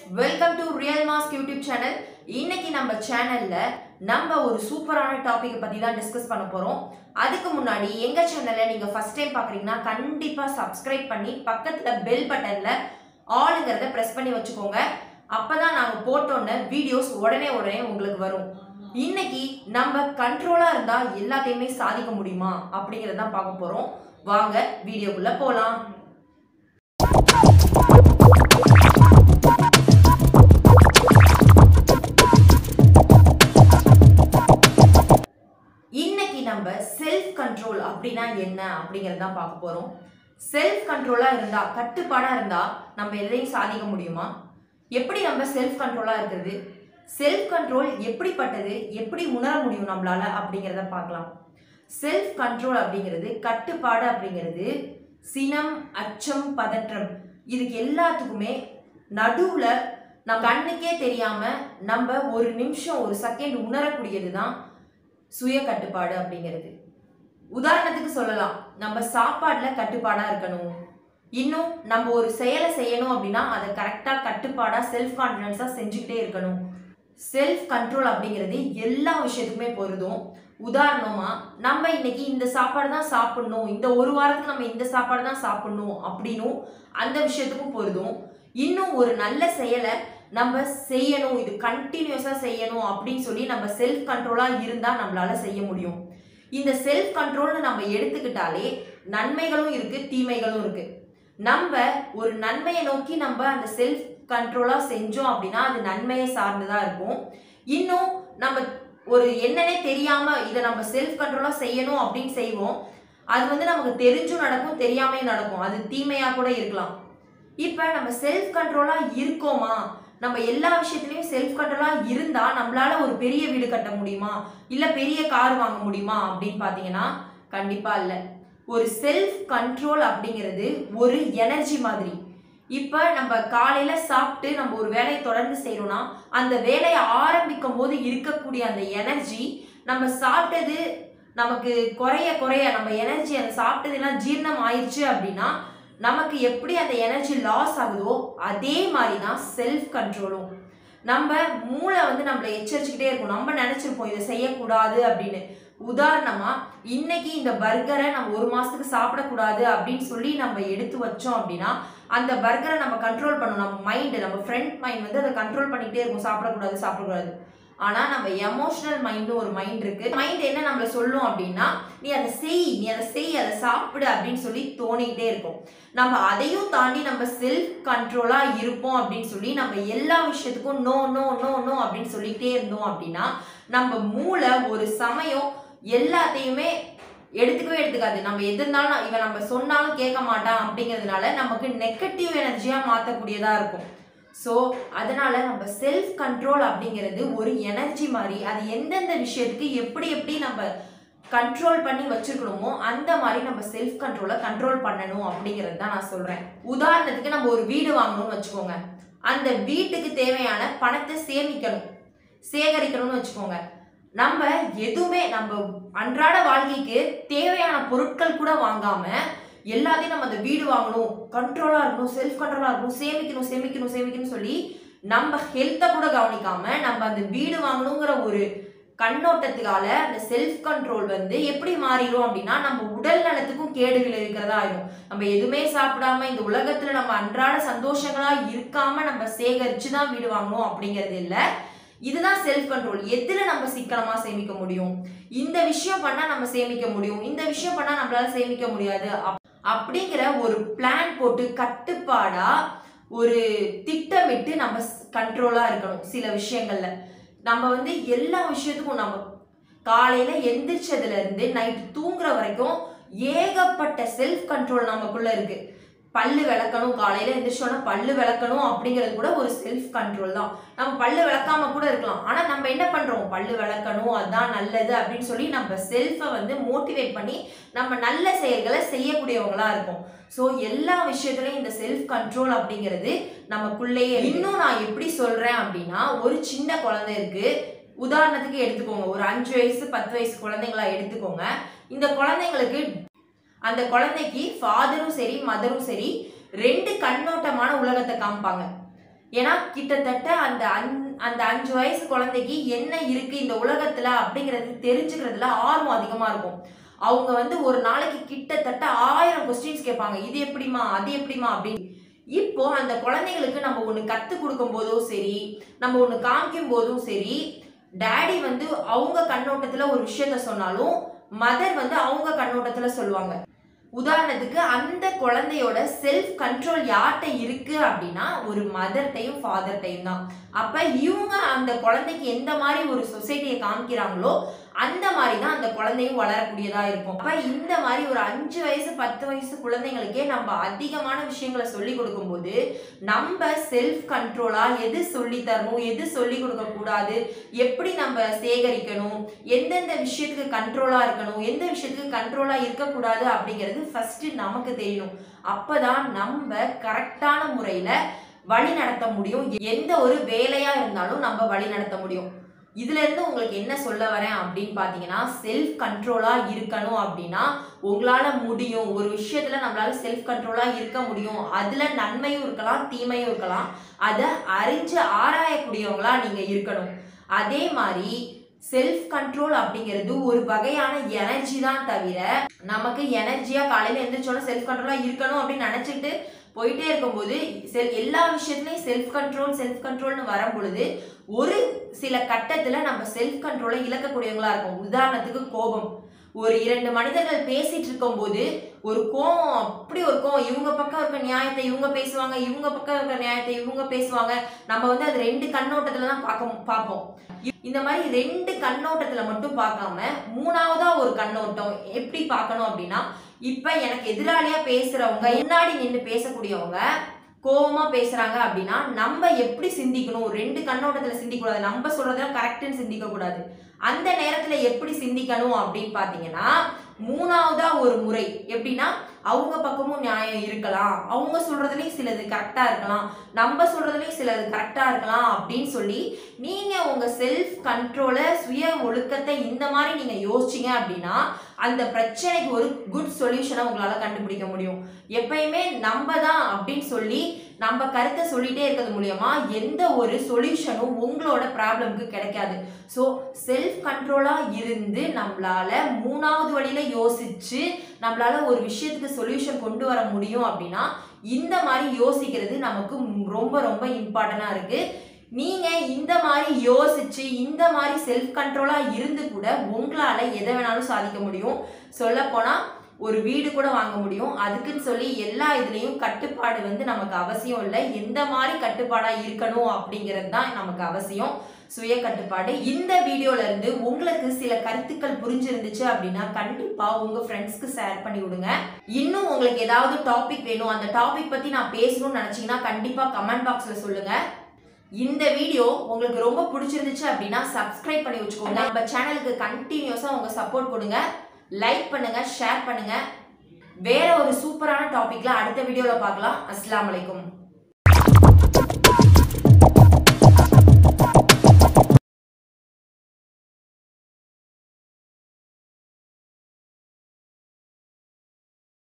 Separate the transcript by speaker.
Speaker 1: Welcome to real mask YouTube channel இன்னைக்கு நம்ம சேனல்ல நம்ம ஒரு சூப்பரான டாபிக் பத்தி தான் டிஸ்கஸ் பண்ண போறோம் அதுக்கு முன்னாடி எங்க சேனலை நீங்க ஃபர்ஸ்ட் டைம் பாக்குறீங்கன்னா கண்டிப்பா சப்ஸ்கிரைப் பண்ணி பக்கத்துல பெல் பட்டன்ல ஆளுங்கிறத பிரஸ் பண்ணி வச்சுக்கோங்க அப்பதான் நாங்க போட்டோன்ன வீடியோஸ் உடனே உடனே உங்களுக்கு வரும் இன்னைக்கு நம்ம கண்ட்ரோலா இருந்தா எல்லாத்தையுமே சாதிக்க முடியுமா அப்படிங்கறத தான் பார்க்க போறோம் வாங்க வீடியோக்குள்ள போலாம் இன்னைக்கு நம்ம செல்ஃப் கண்ட்ரோல் அப்படின்னா என்ன அப்படிங்கறத தான் பார்க்க போறோம் செல்ஃப் கண்ட்ரோலா இருந்தா கட்டுப்பாடா இருந்தா நம்ம எதையும் சாதிக்க முடியுமா எப்படி நம்ம செல்ஃப் கண்ட்ரோலா இருக்கிறது செல்ஃப் கண்ட்ரோல் எப்படிப்பட்டது எப்படி உணர முடியும் நம்மளால அப்படிங்கிறத பார்க்கலாம் செல்ஃப் கண்ட்ரோல் அப்படிங்கிறது கட்டுப்பாடு அப்படிங்கிறது சினம் அச்சம் பதற்றம் இதுக்கு எல்லாத்துக்குமே நடுவுல நம்ம கண்ணுக்கே தெரியாம நம்ம ஒரு நிமிஷம் ஒரு செகண்ட் உணரக்கூடியது தான் சுய கட்டுப்பாடு அப்படிங்கிறது உதாரணத்துக்கு சொல்லலாம் நம்ம சாப்பாடுல கட்டுப்பாடா இருக்கணும் இன்னும் நம்ம ஒரு செயலை செய்யணும் அப்படின்னா அதை கரெக்டா கட்டுப்பாடா செல்ஃப் கான்ஃபிடன்ஸா செஞ்சுக்கிட்டே இருக்கணும் செல்ஃப் கண்ட்ரோல் அப்படிங்கிறது எல்லா விஷயத்துக்குமே பொருதும் உதாரணமா நம்ம இன்னைக்கு இந்த சாப்பாடு தான் சாப்பிடணும் இந்த ஒரு வாரத்துக்கு நம்ம இந்த சாப்பாடு தான் சாப்பிடணும் அப்படின்னும் அந்த விஷயத்துக்கும் பொருதும் இன்னும் ஒரு நல்ல செயலை நம்ம செய்யணும் இது கண்டினியூஸா செய்யணும் அப்படின்னு சொல்லி நம்ம செல்ஃப் கண்ட்ரோலா இருந்தா நம்மளால செய்ய முடியும் இந்த செல்ஃப் கண்ட்ரோல்னு நம்ம எடுத்துக்கிட்டாலே நன்மைகளும் இருக்கு தீமைகளும் இருக்கு நம்ம ஒரு நன்மையை நோக்கி நம்ம அந்த செல்ஃப் கண்ட்ரோலா செஞ்சோம் அப்படின்னா அது நன்மையை சார்ந்துதா இருக்கும் இன்னும் நம்ம ஒரு என்னன்னே தெரியாம இதை நம்ம செல்ஃப் கண்ட்ரோலா செய்யணும் அப்படின்னு செய்வோம் அது வந்து நமக்கு தெரிஞ்சும் நடக்கும் தெரியாமையும் நடக்கும் அது தீமையா கூட இருக்கலாம் இப்ப நம்ம செல்ஃப் கண்ட்ரோலா இருக்கோமா நம்ம எல்லா விஷயத்துலயும் செல்ஃப் கண்ட்ரோலா இருந்தா நம்மளால ஒரு பெரிய வீடு கட்ட முடியுமா இல்ல பெரிய கார் வாங்க முடியுமா அப்படின்னு பாத்தீங்கன்னா கண்டிப்பா இல்ல ஒரு செல்ஃப் கண்ட்ரோல் அப்படிங்கிறது ஒரு எனர்ஜி மாதிரி இப்ப நம்ம காலையில சாப்பிட்டு நம்ம ஒரு வேலையை தொடர்ந்து செய்யறோம்னா அந்த வேலையை ஆரம்பிக்கும் போது இருக்கக்கூடிய அந்த எனர்ஜி நம்ம சாப்பிட்டது நமக்கு குறைய குறைய நம்ம எனர்ஜி அந்த சாப்பிட்டதெல்லாம் ஜீரணம் ஆயிடுச்சு அப்படின்னா நமக்கு எப்படி அந்த எனர்ஜி லாஸ் ஆகுதோ அதே மாதிரி தான் செல்ஃப் கண்ட்ரோலும் நம்ம மூளை வந்து நம்மளை எச்சரிச்சுக்கிட்டே இருக்கும் நம்ம நினைச்சிருப்போம் இதை செய்யக்கூடாது அப்படின்னு உதாரணமா இன்னைக்கு இந்த பர்கரை நம்ம ஒரு மாசத்துக்கு சாப்பிடக்கூடாது அப்படின்னு சொல்லி நம்ம எடுத்து வச்சோம் அப்படின்னா அந்த பர்கரை நம்ம கண்ட்ரோல் பண்ணணும் நம்ம மைண்டு நம்ம ஃப்ரண்ட் மைண்ட் வந்து அதை கண்ட்ரோல் பண்ணிக்கிட்டே இருக்கும் சாப்பிடக்கூடாது சாப்பிடக்கூடாது ஆனா நம்ம எமோஷனல் மைண்டு ஒரு மைண்ட் இருக்கு மைண்ட் என்ன நம்மள சொல்லும் அப்படின்னா நீ அதை செய் நீ அதை செய் அதை சாப்பிடு அப்படின்னு சொல்லி தோணிக்கிட்டே இருக்கும் நம்ம அதையும் தாண்டி நம்ம செல்ஃப் கண்ட்ரோலா இருப்போம் அப்படின்னு சொல்லி நம்ம எல்லா விஷயத்துக்கும் நோ நோ நோ நோ அப்படின்னு சொல்லிக்கிட்டே இருந்தோம் அப்படின்னா நம்ம மூளை ஒரு சமயம் எல்லாத்தையுமே எடுத்துக்கவே எடுத்துக்காது நம்ம எது இருந்தாலும் இவன் நம்ம சொன்னாலும் கேட்க மாட்டான் அப்படிங்கிறதுனால நமக்கு நெகட்டிவ் எனர்ஜியா மாற்றக்கூடியதா இருக்கும் ஸோ அதனால நம்ம செல்ஃப் கண்ட்ரோல் அப்படிங்கிறது ஒரு எனர்ஜி மாதிரி அது எந்தெந்த விஷயத்துக்கு எப்படி எப்படி நம்ம கண்ட்ரோல் பண்ணி வச்சிருக்கணுமோ அந்த மாதிரி நம்ம செல்ஃப் கண்ட்ரோலை கண்ட்ரோல் பண்ணணும் அப்படிங்கிறது தான் நான் சொல்றேன் உதாரணத்துக்கு நம்ம ஒரு வீடு வாங்கணும்னு வச்சுக்கோங்க அந்த வீட்டுக்கு தேவையான பணத்தை சேமிக்கணும் சேகரிக்கணும்னு வச்சுக்கோங்க நம்ம எதுவுமே நம்ம அன்றாட வாழ்க்கைக்கு தேவையான பொருட்கள் கூட வாங்காம எல்லாத்தையும் நம்ம அந்த வீடு வாங்கணும் கண்ட்ரோலா இருக்கணும் செல்ஃப் கண்ட்ரோலா இருக்கணும் சேமிக்கணும் சேமிக்கணும் சேமிக்கணும் சொல்லி நம்ம ஹெல்த்தை கூட கவனிக்காம நம்ம அந்த வீடு வாங்கணுங்கிற ஒரு கண்ணோட்டத்துக்கால அந்த செல்ஃப் கண்ட்ரோல் வந்து எப்படி மாறிடும் அப்படின்னா நம்ம உடல் நலத்துக்கும் கேடு விளைவிக்கிறதா ஆயிடும் நம்ம எதுவுமே சாப்பிடாம இந்த உலகத்துல நம்ம அன்றாட சந்தோஷங்களா இருக்காம நம்ம சேகரிச்சு தான் வீடு வாங்கணும் அப்படிங்கிறது இல்லை இதுதான் செல்ஃப் கண்ட்ரோல் எதுல நம்ம சிக்கனமா சேமிக்க முடியும் இந்த விஷயம் பண்ணா நம்ம சேமிக்க முடியும் இந்த விஷயம் பண்ணா நம்மளால சேமிக்க முடியாது அப்- அப்படிங்கிற ஒரு பிளான் போட்டு கட்டுப்பாடா ஒரு திட்டமிட்டு நம்ம கண்ட்ரோலா இருக்கணும் சில விஷயங்கள்ல நம்ம வந்து எல்லா விஷயத்துக்கும் நம்ம காலையில எந்திரிச்சதுல இருந்து நைட் தூங்குற வரைக்கும் ஏகப்பட்ட செல்ஃப் கண்ட்ரோல் நமக்குள்ள இருக்கு பல்லு விளக்கணும் காலையில எந்திரிச்சோன்னா பல்லு விளக்கணும் அப்படிங்கிறது கூட ஒரு செல்ஃப் கண்ட்ரோல் தான் நம்ம பல்லு விளக்காம கூட இருக்கலாம் ஆனா நம்ம என்ன பண்றோம் பல்லு விளக்கணும் அதுதான் நல்லது அப்படின்னு சொல்லி நம்ம செல்ஃபை வந்து மோட்டிவேட் பண்ணி நம்ம நல்ல செயல்களை செய்யக்கூடியவங்களா இருக்கும் ஸோ எல்லா விஷயத்துலயும் இந்த செல்ஃப் கண்ட்ரோல் அப்படிங்கிறது நமக்குள்ளேயே இருக்கு. இன்னும் நான் எப்படி சொல்றேன் அப்படின்னா ஒரு சின்ன குழந்தை இருக்கு உதாரணத்துக்கு எடுத்துக்கோங்க ஒரு அஞ்சு வயசு பத்து வயசு குழந்தைங்களா எடுத்துக்கோங்க இந்த குழந்தைங்களுக்கு அந்த குழந்தைக்கு ஃபாதரும் சரி மதரும் சரி ரெண்டு கண்ணோட்டமான உலகத்தை காமிப்பாங்க ஏன்னா கிட்டத்தட்ட அந்த அஞ் அந்த அஞ்சு வயசு குழந்தைக்கு என்ன இருக்கு இந்த உலகத்துல அப்படிங்கிறது தெரிஞ்சுக்கிறதுல ஆர்வம் அதிகமா இருக்கும் அவங்க வந்து ஒரு நாளைக்கு கிட்டத்தட்ட ஆயிரம் கொஸ்டின்ஸ் கேட்பாங்க இது எப்படிமா அது எப்படிமா அப்படின்னு இப்போ அந்த குழந்தைங்களுக்கு நம்ம ஒன்று கற்றுக் கொடுக்கும் போதும் சரி நம்ம ஒன்று காமிக்கும் போதும் சரி டேடி வந்து அவங்க கண்ணோட்டத்துல ஒரு விஷயத்த சொன்னாலும் மதர் வந்து அவங்க கண்ணோட்டத்துல சொல்லுவாங்க உதாரணத்துக்கு அந்த குழந்தையோட செல்ஃப் கண்ட்ரோல் யார்கிட்ட இருக்கு அப்படின்னா ஒரு மதர்ட்டையும் ஃபாதர்ட்டையும் தான் அப்ப இவங்க அந்த குழந்தைக்கு எந்த மாதிரி ஒரு சொசைட்டியை காமிக்கிறாங்களோ அந்த மாதிரி தான் அந்த குழந்தையும் வளரக்கூடியதா இருக்கும் அப்ப இந்த மாதிரி ஒரு அஞ்சு வயசு பத்து வயசு குழந்தைங்களுக்கே நம்ம அதிகமான விஷயங்களை சொல்லி கொடுக்கும்போது நம்ம செல்ஃப் கண்ட்ரோலா எது சொல்லி தரணும் எது சொல்லி கொடுக்க கூடாது எப்படி நம்ம சேகரிக்கணும் எந்தெந்த விஷயத்துக்கு கண்ட்ரோலா இருக்கணும் எந்த விஷயத்துக்கு கண்ட்ரோலா இருக்கக்கூடாது அப்படிங்கிறது ஃபர்ஸ்ட் நமக்கு தெரியணும் அப்பதான் நம்ம கரெக்டான முறையில வழி நடத்த முடியும் எந்த ஒரு வேலையா இருந்தாலும் நம்ம வழி நடத்த முடியும் இதுல இருந்து உங்களுக்கு என்ன சொல்ல வரேன் அப்படின்னு பாத்தீங்கன்னா செல்ஃப் கண்ட்ரோலா இருக்கணும் அப்படின்னா உங்களால முடியும் ஒரு விஷயத்துல நம்மளால செல்ஃப் கண்ட்ரோலா இருக்க முடியும் அதுல நன்மையும் இருக்கலாம் தீமையும் இருக்கலாம் அதை அறிஞ்சு ஆராயக்கூடியவங்களா நீங்க இருக்கணும் அதே மாதிரி செல்ஃப் கண்ட்ரோல் அப்படிங்கிறது ஒரு வகையான எனர்ஜி தான் தவிர நமக்கு எனர்ஜியா காலையில எந்திரிச்சோன்னா செல்ஃப் கண்ட்ரோலா இருக்கணும் அப்படின்னு நினைச்சிட்டு போயிட்டே இருக்கும்போது செல் எல்லா விஷயத்துலையும் செல்ஃப் கண்ட்ரோல் செல்ஃப் கண்ட்ரோல்னு வரும் பொழுது ஒரு சில கட்டத்துல நம்ம செல்ஃப் கண்ட்ரோலை இழக்கக்கூடியவங்களா இருக்கும் உதாரணத்துக்கு கோபம் ஒரு இரண்டு மனிதர்கள் பேசிட்டு இருக்கும்போது ஒரு கோவம் அப்படி ஒரு கோவம் இவங்க பக்கம் இருக்க நியாயத்தை இவங்க பேசுவாங்க இவங்க பக்கம் இருக்க நியாயத்தை இவங்க பேசுவாங்க நம்ம வந்து அது ரெண்டு கண்ணோட்டத்துல தான் பார்க்க பார்ப்போம் இந்த மாதிரி ரெண்டு கண்ணோட்டத்துல மட்டும் பார்க்காம மூணாவதா ஒரு கண்ணோட்டம் எப்படி பார்க்கணும் அப்படின்னா இப்ப எனக்கு எதிராளியா பேசுறவங்க முன்னாடி நின்று பேசக்கூடியவங்க கோவமா பேசுறாங்க அப்படின்னா நம்ம எப்படி சிந்திக்கணும் ரெண்டு கண்ணோட்டத்துல சிந்திக்கக்கூடாது நம்ம சொல்றதெல்லாம் கரெக்ட்னு சிந்திக்க கூடாது அந்த நேரத்துல எப்படி சிந்திக்கணும் அப்படின்னு பாத்தீங்கன்னா மூணாவதா ஒரு முறை எப்படின்னா அவங்க பக்கமும் நியாயம் இருக்கலாம் அவங்க சொல்றதுலயும் சிலது கரெக்டா இருக்கலாம் நம்ம சொல்றதுலயும் சிலது கரெக்டா இருக்கலாம் அப்படின்னு சொல்லி நீங்க உங்க செல்ஃப் கண்ட்ரோலை சுய ஒழுக்கத்தை இந்த மாதிரி நீங்க யோசிச்சீங்க அப்படின்னா அந்த பிரச்சனைக்கு ஒரு குட் சொல்யூஷனை உங்களால கண்டுபிடிக்க முடியும் எப்பயுமே நம்ம தான் அப்படின்னு சொல்லி நம்ம கருத்தை சொல்லிட்டே இருக்கிறது மூலியமா எந்த ஒரு சொல்யூஷனும் உங்களோட ப்ராப்ளம்க்கு கிடைக்காது ஸோ செல்ஃப் கண்ட்ரோலா இருந்து நம்மளால மூணாவது வழியில யோசிச்சு நம்மளால ஒரு விஷயத்துக்கு சொல்யூஷன் கொண்டு வர முடியும் அப்படின்னா இந்த மாதிரி யோசிக்கிறது நமக்கு ரொம்ப ரொம்ப இம்பார்ட்டண்டா இருக்கு நீங்க இந்த மாதிரி யோசிச்சு இந்த மாதிரி செல்ஃப் கண்ட்ரோலா இருந்து கூட உங்களால எதை வேணாலும் சாதிக்க முடியும் சொல்ல போனா ஒரு வீடு கூட வாங்க முடியும் அதுக்குன்னு சொல்லி எல்லா இதுலேயும் கட்டுப்பாடு வந்து நமக்கு அவசியம் இல்லை எந்த மாதிரி கட்டுப்பாடா இருக்கணும் அப்படிங்கிறது தான் நமக்கு அவசியம் சுய கட்டுப்பாடு இந்த வீடியோல இருந்து உங்களுக்கு சில கருத்துக்கள் புரிஞ்சிருந்துச்சு அப்படின்னா கண்டிப்பா உங்க ஃப்ரெண்ட்ஸ்க்கு ஷேர் பண்ணி விடுங்க இன்னும் உங்களுக்கு ஏதாவது டாபிக் வேணும் அந்த டாபிக் பத்தி நான் பேசணும்னு நினைச்சீங்கன்னா கண்டிப்பா கமெண்ட் பாக்ஸ்ல சொல்லுங்க இந்த வீடியோ உங்களுக்கு ரொம்ப பிடிச்சிருந்துச்சு அப்படின்னா சப்ஸ்கிரைப் பண்ணி வச்சுக்கோங்க நம்ம சேனலுக்கு கண்டினியூஸா உங்க சப்போர்ட் கொடுங்க லைக் பண்ணுங்க ஷேர் பண்ணுங்க வேற ஒரு சூப்பரான டாபிக்ல அடுத்த வீடியோல பார்க்கலாம் அஸ்ஸலாமு அலைக்கும்